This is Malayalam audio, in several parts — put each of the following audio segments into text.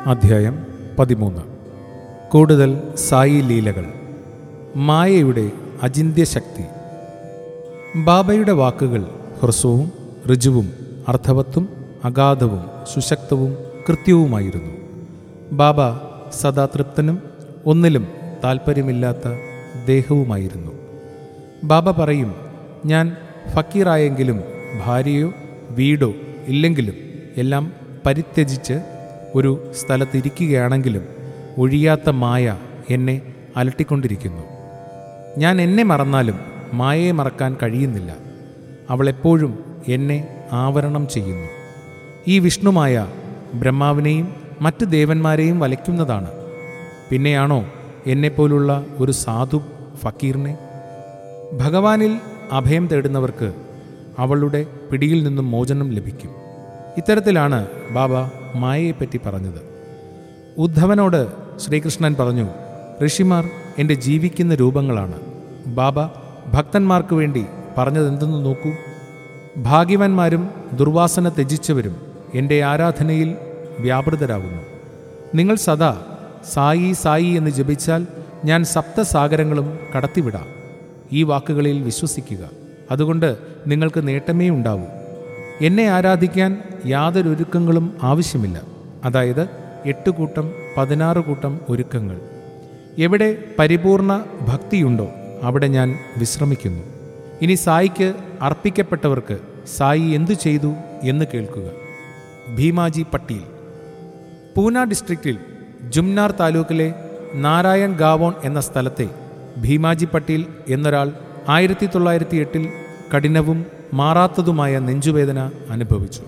അധ്യായം പതിമൂന്ന് കൂടുതൽ സായി ലീലകൾ മായയുടെ അചിന്ത്യശക്തി ബാബയുടെ വാക്കുകൾ ഹ്രസ്വവും ഋജുവും അർത്ഥവത്തും അഗാധവും സുശക്തവും കൃത്യവുമായിരുന്നു ബാബ സദാ തൃപ്തനും ഒന്നിലും താൽപ്പര്യമില്ലാത്ത ദേഹവുമായിരുന്നു ബാബ പറയും ഞാൻ ഫക്കീറായെങ്കിലും ഭാര്യയോ വീടോ ഇല്ലെങ്കിലും എല്ലാം പരിത്യജിച്ച് ഒരു സ്ഥലത്തിരിക്കുകയാണെങ്കിലും ഒഴിയാത്ത മായ എന്നെ അലട്ടിക്കൊണ്ടിരിക്കുന്നു ഞാൻ എന്നെ മറന്നാലും മായയെ മറക്കാൻ കഴിയുന്നില്ല അവൾ എപ്പോഴും എന്നെ ആവരണം ചെയ്യുന്നു ഈ വിഷ്ണുമായ ബ്രഹ്മാവിനെയും മറ്റ് ദേവന്മാരെയും വലയ്ക്കുന്നതാണ് പിന്നെയാണോ എന്നെപ്പോലുള്ള ഒരു സാധു ഫക്കീറിനെ ഭഗവാനിൽ അഭയം തേടുന്നവർക്ക് അവളുടെ പിടിയിൽ നിന്നും മോചനം ലഭിക്കും ഇത്തരത്തിലാണ് ബാബ മായയെപ്പറ്റി പറഞ്ഞത് ഉദ്ധവനോട് ശ്രീകൃഷ്ണൻ പറഞ്ഞു ഋഷിമാർ എൻ്റെ ജീവിക്കുന്ന രൂപങ്ങളാണ് ബാബ ഭക്തന്മാർക്ക് വേണ്ടി പറഞ്ഞതെന്തെന്ന് നോക്കൂ ഭാഗ്യവാന്മാരും ദുർവാസന ത്യജിച്ചവരും എൻ്റെ ആരാധനയിൽ വ്യാപൃതരാകുന്നു നിങ്ങൾ സദാ സായി സായി എന്ന് ജപിച്ചാൽ ഞാൻ സപ്തസാഗരങ്ങളും കടത്തിവിടാം ഈ വാക്കുകളിൽ വിശ്വസിക്കുക അതുകൊണ്ട് നിങ്ങൾക്ക് നേട്ടമേ ഉണ്ടാവൂ എന്നെ ആരാധിക്കാൻ യാതൊരു ഒരുക്കങ്ങളും ആവശ്യമില്ല അതായത് എട്ട് കൂട്ടം പതിനാറ് കൂട്ടം ഒരുക്കങ്ങൾ എവിടെ പരിപൂർണ ഭക്തിയുണ്ടോ അവിടെ ഞാൻ വിശ്രമിക്കുന്നു ഇനി സായിക്ക് അർപ്പിക്കപ്പെട്ടവർക്ക് സായി എന്തു ചെയ്തു എന്ന് കേൾക്കുക ഭീമാജി പട്ടീൽ പൂന ഡിസ്ട്രിക്റ്റിൽ ജുംനാർ താലൂക്കിലെ നാരായൺ ഗാവോൺ എന്ന സ്ഥലത്തെ ഭീമാജി പട്ടീൽ എന്നൊരാൾ ആയിരത്തി തൊള്ളായിരത്തി എട്ടിൽ കഠിനവും മാറാത്തതുമായ നെഞ്ചുവേദന അനുഭവിച്ചു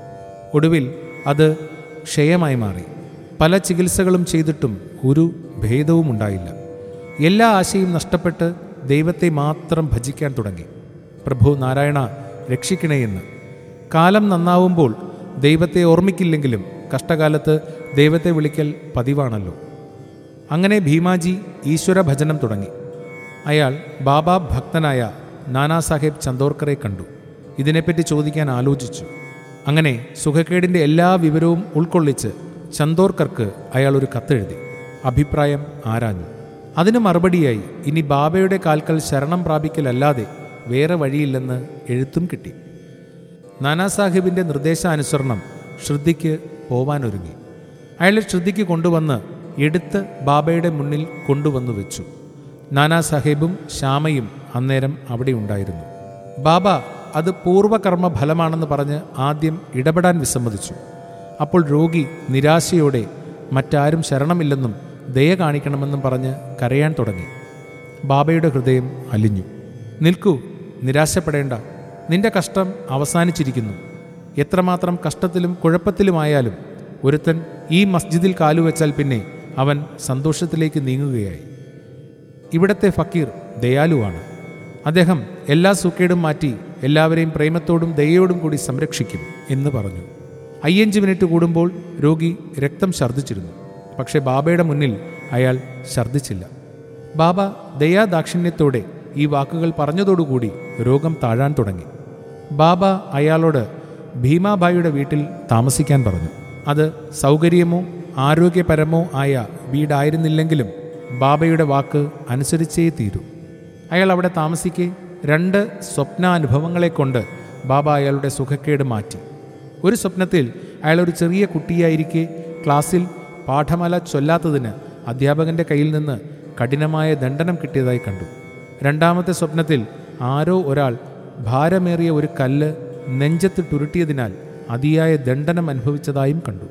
ഒടുവിൽ അത് ക്ഷയമായി മാറി പല ചികിത്സകളും ചെയ്തിട്ടും ഒരു ഭേദവും ഉണ്ടായില്ല എല്ലാ ആശയും നഷ്ടപ്പെട്ട് ദൈവത്തെ മാത്രം ഭജിക്കാൻ തുടങ്ങി പ്രഭു നാരായണ രക്ഷിക്കണേയെന്ന് കാലം നന്നാവുമ്പോൾ ദൈവത്തെ ഓർമ്മിക്കില്ലെങ്കിലും കഷ്ടകാലത്ത് ദൈവത്തെ വിളിക്കൽ പതിവാണല്ലോ അങ്ങനെ ഭീമാജി ഈശ്വര ഭജനം തുടങ്ങി അയാൾ ബാബ ഭക്തനായ നാനാ സാഹേബ് ചന്ദോർക്കറെ കണ്ടു ഇതിനെപ്പറ്റി ചോദിക്കാൻ ആലോചിച്ചു അങ്ങനെ സുഖക്കേടിൻ്റെ എല്ലാ വിവരവും ഉൾക്കൊള്ളിച്ച് ചന്ദോർക്കർക്ക് അയാൾ ഒരു കത്തെഴുതി അഭിപ്രായം ആരാഞ്ഞു അതിന് മറുപടിയായി ഇനി ബാബയുടെ കാൽക്കൽ ശരണം പ്രാപിക്കലല്ലാതെ വേറെ വഴിയില്ലെന്ന് എഴുത്തും കിട്ടി നാനാസാഹിബിൻ്റെ നിർദ്ദേശാനുസരണം ശ്രദ്ധിക്ക് പോവാനൊരുങ്ങി അയാളെ ശ്രദ്ധിക്ക് കൊണ്ടുവന്ന് എടുത്ത് ബാബയുടെ മുന്നിൽ കൊണ്ടുവന്നു വെച്ചു നാനാ സാഹേബും ശ്യാമയും അന്നേരം അവിടെ ഉണ്ടായിരുന്നു ബാബ അത് പൂർവകർമ്മ ഫലമാണെന്ന് പറഞ്ഞ് ആദ്യം ഇടപെടാൻ വിസമ്മതിച്ചു അപ്പോൾ രോഗി നിരാശയോടെ മറ്റാരും ശരണമില്ലെന്നും ദയ കാണിക്കണമെന്നും പറഞ്ഞ് കരയാൻ തുടങ്ങി ബാബയുടെ ഹൃദയം അലിഞ്ഞു നിൽക്കൂ നിരാശപ്പെടേണ്ട നിന്റെ കഷ്ടം അവസാനിച്ചിരിക്കുന്നു എത്രമാത്രം കഷ്ടത്തിലും കുഴപ്പത്തിലുമായാലും ഒരുത്തൻ ഈ മസ്ജിദിൽ കാലുവെച്ചാൽ പിന്നെ അവൻ സന്തോഷത്തിലേക്ക് നീങ്ങുകയായി ഇവിടത്തെ ഫക്കീർ ദയാലുവാണ് അദ്ദേഹം എല്ലാ സുക്കേടും മാറ്റി എല്ലാവരെയും പ്രേമത്തോടും ദയയോടും കൂടി സംരക്ഷിക്കും എന്ന് പറഞ്ഞു അയ്യഞ്ച് മിനിറ്റ് കൂടുമ്പോൾ രോഗി രക്തം ഛർദ്ദിച്ചിരുന്നു പക്ഷേ ബാബയുടെ മുന്നിൽ അയാൾ ഛർദ്ദിച്ചില്ല ബാബ ദയാദാക്ഷിണ്യത്തോടെ ഈ വാക്കുകൾ പറഞ്ഞതോടുകൂടി രോഗം താഴാൻ തുടങ്ങി ബാബ അയാളോട് ഭീമാബായിയുടെ വീട്ടിൽ താമസിക്കാൻ പറഞ്ഞു അത് സൗകര്യമോ ആരോഗ്യപരമോ ആയ വീടായിരുന്നില്ലെങ്കിലും ബാബയുടെ വാക്ക് അനുസരിച്ചേ തീരൂ അയാൾ അവിടെ താമസിക്കെ രണ്ട് സ്വപ്നാനുഭവങ്ങളെ കൊണ്ട് ബാബ അയാളുടെ സുഖക്കേട് മാറ്റി ഒരു സ്വപ്നത്തിൽ അയാൾ ഒരു ചെറിയ കുട്ടിയായിരിക്കെ ക്ലാസ്സിൽ പാഠമാല ചൊല്ലാത്തതിന് അധ്യാപകന്റെ കയ്യിൽ നിന്ന് കഠിനമായ ദണ്ഡനം കിട്ടിയതായി കണ്ടു രണ്ടാമത്തെ സ്വപ്നത്തിൽ ആരോ ഒരാൾ ഭാരമേറിയ ഒരു കല്ല് നെഞ്ചത്തിട്ടുരുട്ടിയതിനാൽ അതിയായ ദണ്ഡനം അനുഭവിച്ചതായും കണ്ടു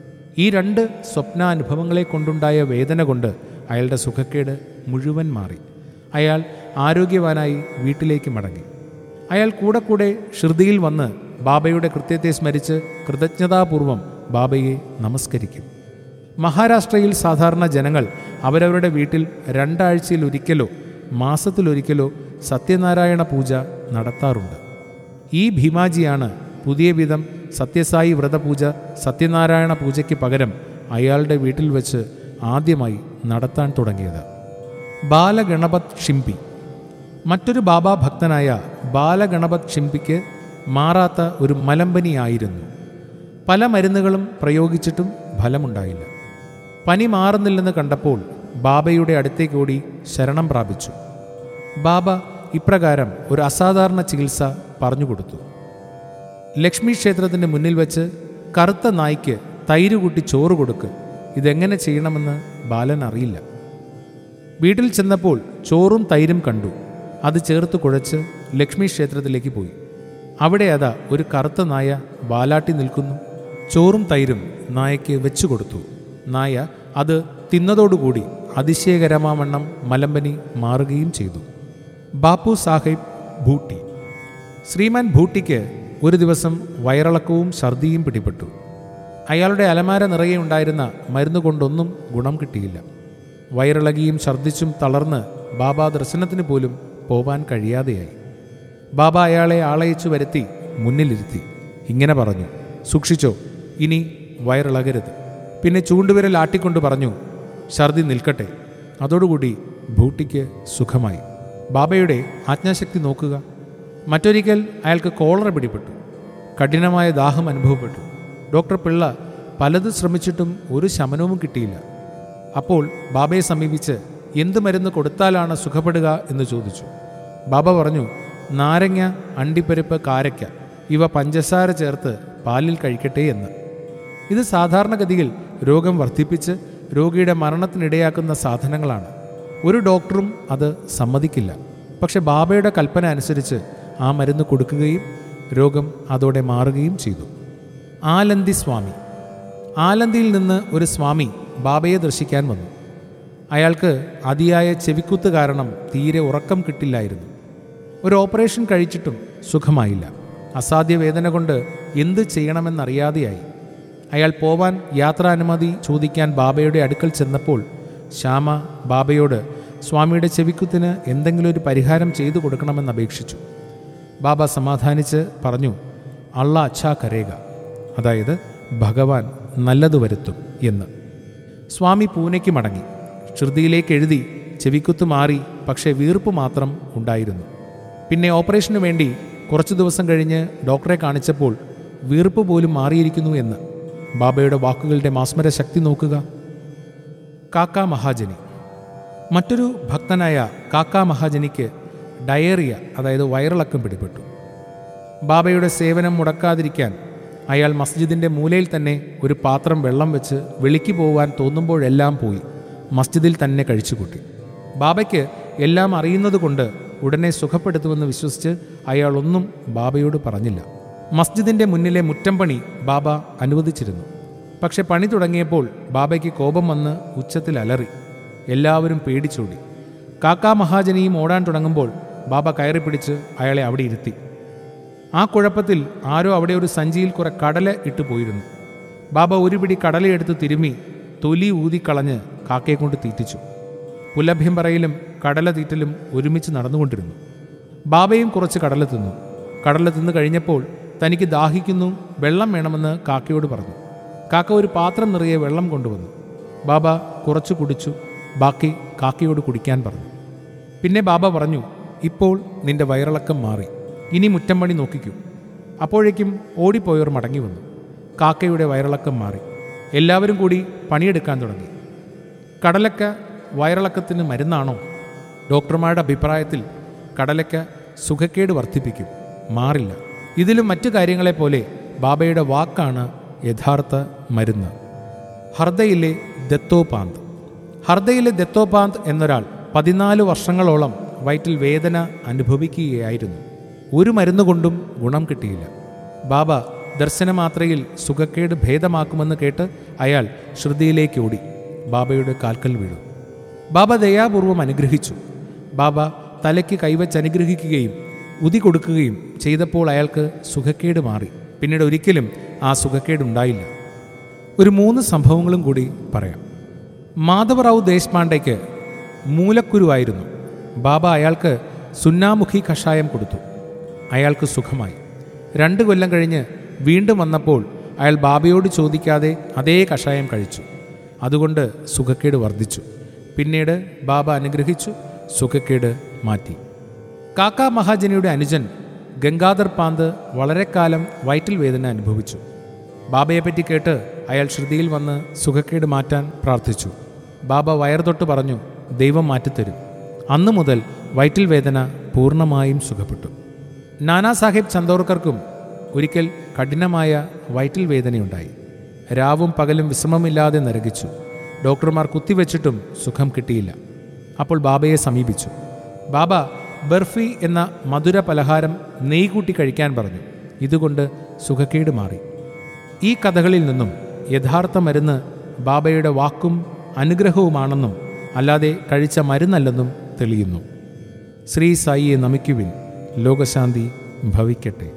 ഈ രണ്ട് സ്വപ്നാനുഭവങ്ങളെ കൊണ്ടുണ്ടായ വേദന കൊണ്ട് അയാളുടെ സുഖക്കേട് മുഴുവൻ മാറി അയാൾ ആരോഗ്യവാനായി വീട്ടിലേക്ക് മടങ്ങി അയാൾ കൂടെ കൂടെ ഷിർദിയിൽ വന്ന് ബാബയുടെ കൃത്യത്തെ സ്മരിച്ച് കൃതജ്ഞതാപൂർവം ബാബയെ നമസ്കരിക്കും മഹാരാഷ്ട്രയിൽ സാധാരണ ജനങ്ങൾ അവരവരുടെ വീട്ടിൽ രണ്ടാഴ്ചയിൽ ഒരിക്കലോ മാസത്തിലൊരിക്കലോ സത്യനാരായണ പൂജ നടത്താറുണ്ട് ഈ ഭീമാജിയാണ് പുതിയ വിധം സത്യസായി വ്രതപൂജ സത്യനാരായണ പൂജയ്ക്ക് പകരം അയാളുടെ വീട്ടിൽ വെച്ച് ആദ്യമായി നടത്താൻ തുടങ്ങിയത് ബാലഗണപത് ഷിംപി മറ്റൊരു ബാബാ ഭക്തനായ ബാലഗണപത് ഷിംപിക്ക് മാറാത്ത ഒരു മലമ്പനിയായിരുന്നു പല മരുന്നുകളും പ്രയോഗിച്ചിട്ടും ഫലമുണ്ടായില്ല പനി മാറുന്നില്ലെന്ന് കണ്ടപ്പോൾ ബാബയുടെ അടുത്തേക്ക് ഓടി ശരണം പ്രാപിച്ചു ബാബ ഇപ്രകാരം ഒരു അസാധാരണ ചികിത്സ പറഞ്ഞുകൊടുത്തു ലക്ഷ്മി ക്ഷേത്രത്തിൻ്റെ മുന്നിൽ വെച്ച് കറുത്ത നായ്ക്ക് തൈര് കൂട്ടി ചോറ് കൊടുക്ക് ഇതെങ്ങനെ ചെയ്യണമെന്ന് ബാലൻ അറിയില്ല വീട്ടിൽ ചെന്നപ്പോൾ ചോറും തൈരും കണ്ടു അത് ചേർത്ത് കുഴച്ച് ലക്ഷ്മി ക്ഷേത്രത്തിലേക്ക് പോയി അവിടെ അതാ ഒരു കറുത്ത നായ വാലാട്ടി നിൽക്കുന്നു ചോറും തൈരും നായയ്ക്ക് വെച്ചു കൊടുത്തു നായ അത് തിന്നതോടുകൂടി അതിശയകരമാവണ്ണം മലമ്പനി മാറുകയും ചെയ്തു ബാപ്പു സാഹിബ് ഭൂട്ടി ശ്രീമാൻ ഭൂട്ടിക്ക് ഒരു ദിവസം വയറിളക്കവും ഛർദിയും പിടിപെട്ടു അയാളുടെ അലമാര നിറയെ ഉണ്ടായിരുന്ന മരുന്ന് കൊണ്ടൊന്നും ഗുണം കിട്ടിയില്ല വയറിളകിയും ഛർദിച്ചും തളർന്ന് ബാബ ദർശനത്തിന് പോലും പോവാൻ കഴിയാതെയായി ബാബ അയാളെ ആളയച്ചു വരുത്തി മുന്നിലിരുത്തി ഇങ്ങനെ പറഞ്ഞു സൂക്ഷിച്ചോ ഇനി വയറിളകരുത് പിന്നെ ചൂണ്ടുവിരൽ ആട്ടിക്കൊണ്ട് പറഞ്ഞു ഛർദി നിൽക്കട്ടെ അതോടുകൂടി ഭൂട്ടിക്ക് സുഖമായി ബാബയുടെ ആജ്ഞാശക്തി നോക്കുക മറ്റൊരിക്കൽ അയാൾക്ക് കോളറ പിടിപെട്ടു കഠിനമായ ദാഹം അനുഭവപ്പെട്ടു ഡോക്ടർ പിള്ള പലത് ശ്രമിച്ചിട്ടും ഒരു ശമനവും കിട്ടിയില്ല അപ്പോൾ ബാബയെ സമീപിച്ച് എന്ത് മരുന്ന് കൊടുത്താലാണ് സുഖപ്പെടുക എന്ന് ചോദിച്ചു ബാബ പറഞ്ഞു നാരങ്ങ അണ്ടിപ്പരിപ്പ് കാരയ്ക്ക ഇവ പഞ്ചസാര ചേർത്ത് പാലിൽ കഴിക്കട്ടെ എന്ന് ഇത് സാധാരണഗതിയിൽ രോഗം വർദ്ധിപ്പിച്ച് രോഗിയുടെ മരണത്തിനിടയാക്കുന്ന സാധനങ്ങളാണ് ഒരു ഡോക്ടറും അത് സമ്മതിക്കില്ല പക്ഷെ ബാബയുടെ കൽപ്പന അനുസരിച്ച് ആ മരുന്ന് കൊടുക്കുകയും രോഗം അതോടെ മാറുകയും ചെയ്തു ആലന്തി സ്വാമി ആലന്തിയിൽ നിന്ന് ഒരു സ്വാമി ബാബയെ ദർശിക്കാൻ വന്നു അയാൾക്ക് അതിയായ ചെവിക്കുത്ത് കാരണം തീരെ ഉറക്കം കിട്ടില്ലായിരുന്നു ഒരു ഓപ്പറേഷൻ കഴിച്ചിട്ടും സുഖമായില്ല അസാധ്യ വേദന കൊണ്ട് എന്ത് ചെയ്യണമെന്നറിയാതെയായി അയാൾ പോവാൻ യാത്രാനുമതി ചോദിക്കാൻ ബാബയുടെ അടുക്കൽ ചെന്നപ്പോൾ ശ്യാമ ബാബയോട് സ്വാമിയുടെ ചെവിക്കുത്തിന് എന്തെങ്കിലും ഒരു പരിഹാരം ചെയ്തു കൊടുക്കണമെന്ന് അപേക്ഷിച്ചു ബാബ സമാധാനിച്ച് പറഞ്ഞു അള്ള അച്ഛാ കരേക അതായത് ഭഗവാൻ നല്ലത് വരുത്തും എന്ന് സ്വാമി പൂനെക്ക് മടങ്ങി ശ്രുതിയിലേക്ക് എഴുതി ചെവിക്കുത്ത് മാറി പക്ഷേ വീർപ്പ് മാത്രം ഉണ്ടായിരുന്നു പിന്നെ ഓപ്പറേഷനു വേണ്ടി കുറച്ചു ദിവസം കഴിഞ്ഞ് ഡോക്ടറെ കാണിച്ചപ്പോൾ വീർപ്പ് പോലും മാറിയിരിക്കുന്നു എന്ന് ബാബയുടെ വാക്കുകളുടെ മാസ്മര ശക്തി നോക്കുക കാക്ക മഹാജനി മറ്റൊരു ഭക്തനായ കാക്ക മഹാജനിക്ക് ഡയേറിയ അതായത് വയറിളക്കം പിടിപെട്ടു ബാബയുടെ സേവനം മുടക്കാതിരിക്കാൻ അയാൾ മസ്ജിദിൻ്റെ മൂലയിൽ തന്നെ ഒരു പാത്രം വെള്ളം വെച്ച് വെളിക്ക് പോവാൻ തോന്നുമ്പോഴെല്ലാം പോയി മസ്ജിദിൽ തന്നെ കഴിച്ചുകൂട്ടി ബാബയ്ക്ക് എല്ലാം അറിയുന്നതുകൊണ്ട് ഉടനെ സുഖപ്പെടുത്തുമെന്ന് വിശ്വസിച്ച് അയാൾ ഒന്നും ബാബയോട് പറഞ്ഞില്ല മസ്ജിദിൻ്റെ മുന്നിലെ മുറ്റം പണി ബാബ അനുവദിച്ചിരുന്നു പക്ഷെ പണി തുടങ്ങിയപ്പോൾ ബാബയ്ക്ക് കോപം വന്ന് ഉച്ചത്തിൽ അലറി എല്ലാവരും പേടിച്ചോടി കാക്കാ മഹാജനിയും ഓടാൻ തുടങ്ങുമ്പോൾ ബാബ കയറി പിടിച്ച് അയാളെ അവിടെ ഇരുത്തി ആ കുഴപ്പത്തിൽ ആരോ അവിടെ ഒരു സഞ്ചിയിൽ കുറെ കടല ഇട്ടു പോയിരുന്നു ബാബ ഒരു പിടി കടലയെടുത്ത് തിരുമ്മി തൊലി ഊതിക്കളഞ്ഞ് കാക്കയെ കൊണ്ട് തീറ്റിച്ചു പുലഭ്യം പറയലും കടല തീറ്റലും ഒരുമിച്ച് നടന്നുകൊണ്ടിരുന്നു ബാബയും കുറച്ച് കടല തിന്നു കടല തിന്നു കഴിഞ്ഞപ്പോൾ തനിക്ക് ദാഹിക്കുന്നു വെള്ളം വേണമെന്ന് കാക്കയോട് പറഞ്ഞു കാക്ക ഒരു പാത്രം നിറയെ വെള്ളം കൊണ്ടുവന്നു ബാബ കുറച്ച് കുടിച്ചു ബാക്കി കാക്കയോട് കുടിക്കാൻ പറഞ്ഞു പിന്നെ ബാബ പറഞ്ഞു ഇപ്പോൾ നിന്റെ വയറിളക്കം മാറി ഇനി മുറ്റം പണി നോക്കിക്കൂ അപ്പോഴേക്കും ഓടിപ്പോയവർ മടങ്ങി വന്നു കാക്കയുടെ വയറിളക്കം മാറി എല്ലാവരും കൂടി പണിയെടുക്കാൻ തുടങ്ങി കടലക്ക വയറിളക്കത്തിന് മരുന്നാണോ ഡോക്ടർമാരുടെ അഭിപ്രായത്തിൽ കടലക്ക സുഖക്കേട് വർദ്ധിപ്പിക്കും മാറില്ല ഇതിലും മറ്റു കാര്യങ്ങളെപ്പോലെ ബാബയുടെ വാക്കാണ് യഥാർത്ഥ മരുന്ന് ഹർദയിലെ ദത്തോപാന്ത് ഹർദയിലെ ദത്തോപാന്ത് എന്നൊരാൾ പതിനാല് വർഷങ്ങളോളം വയറ്റിൽ വേദന അനുഭവിക്കുകയായിരുന്നു ഒരു മരുന്ന് കൊണ്ടും ഗുണം കിട്ടിയില്ല ബാബ ദർശനമാത്രയിൽ സുഖക്കേട് ഭേദമാക്കുമെന്ന് കേട്ട് അയാൾ ശ്രുതിയിലേക്ക് ഓടി ബാബയുടെ കാൽക്കൽ വീണു ബാബ ദയാപൂർവം അനുഗ്രഹിച്ചു ബാബ തലയ്ക്ക് കൈവച്ച് അനുഗ്രഹിക്കുകയും ഉതി കൊടുക്കുകയും ചെയ്തപ്പോൾ അയാൾക്ക് സുഖക്കേട് മാറി പിന്നീട് ഒരിക്കലും ആ സുഖക്കേടുണ്ടായില്ല ഒരു മൂന്ന് സംഭവങ്ങളും കൂടി പറയാം മാധവറാവു ദേശ്പാണ്ഡേക്ക് മൂലക്കുരുവായിരുന്നു ബാബ അയാൾക്ക് സുന്നാമുഖി കഷായം കൊടുത്തു അയാൾക്ക് സുഖമായി രണ്ട് കൊല്ലം കഴിഞ്ഞ് വീണ്ടും വന്നപ്പോൾ അയാൾ ബാബയോട് ചോദിക്കാതെ അതേ കഷായം കഴിച്ചു അതുകൊണ്ട് സുഖക്കേട് വർദ്ധിച്ചു പിന്നീട് ബാബ അനുഗ്രഹിച്ചു സുഖക്കേട് മാറ്റി കാക്ക മഹാജനിയുടെ അനുജൻ ഗംഗാധർ പാന്ത് വളരെ കാലം വയറ്റിൽ വേദന അനുഭവിച്ചു ബാബയെപ്പറ്റി കേട്ട് അയാൾ ശ്രുതിയിൽ വന്ന് സുഖക്കേട് മാറ്റാൻ പ്രാർത്ഥിച്ചു ബാബ വയർ തൊട്ട് പറഞ്ഞു ദൈവം മാറ്റിത്തരും അന്നു മുതൽ വയറ്റിൽ വേദന പൂർണ്ണമായും സുഖപ്പെട്ടു നാനാ സാഹിബ് ചന്ദോർക്കർക്കും ഒരിക്കൽ കഠിനമായ വയറ്റിൽ വേദനയുണ്ടായി രാവും പകലും വിശ്രമമില്ലാതെ നരകിച്ചു ഡോക്ടർമാർ കുത്തിവെച്ചിട്ടും സുഖം കിട്ടിയില്ല അപ്പോൾ ബാബയെ സമീപിച്ചു ബാബ ബർഫി എന്ന മധുര പലഹാരം നെയ് കൂട്ടി കഴിക്കാൻ പറഞ്ഞു ഇതുകൊണ്ട് സുഖക്കേട് മാറി ഈ കഥകളിൽ നിന്നും യഥാർത്ഥ മരുന്ന് ബാബയുടെ വാക്കും അനുഗ്രഹവുമാണെന്നും അല്ലാതെ കഴിച്ച മരുന്നല്ലെന്നും തെളിയുന്നു ശ്രീ സായിയെ നമിക്കുവിൻ ലോകശാന്തി ഭവിക്കട്ടെ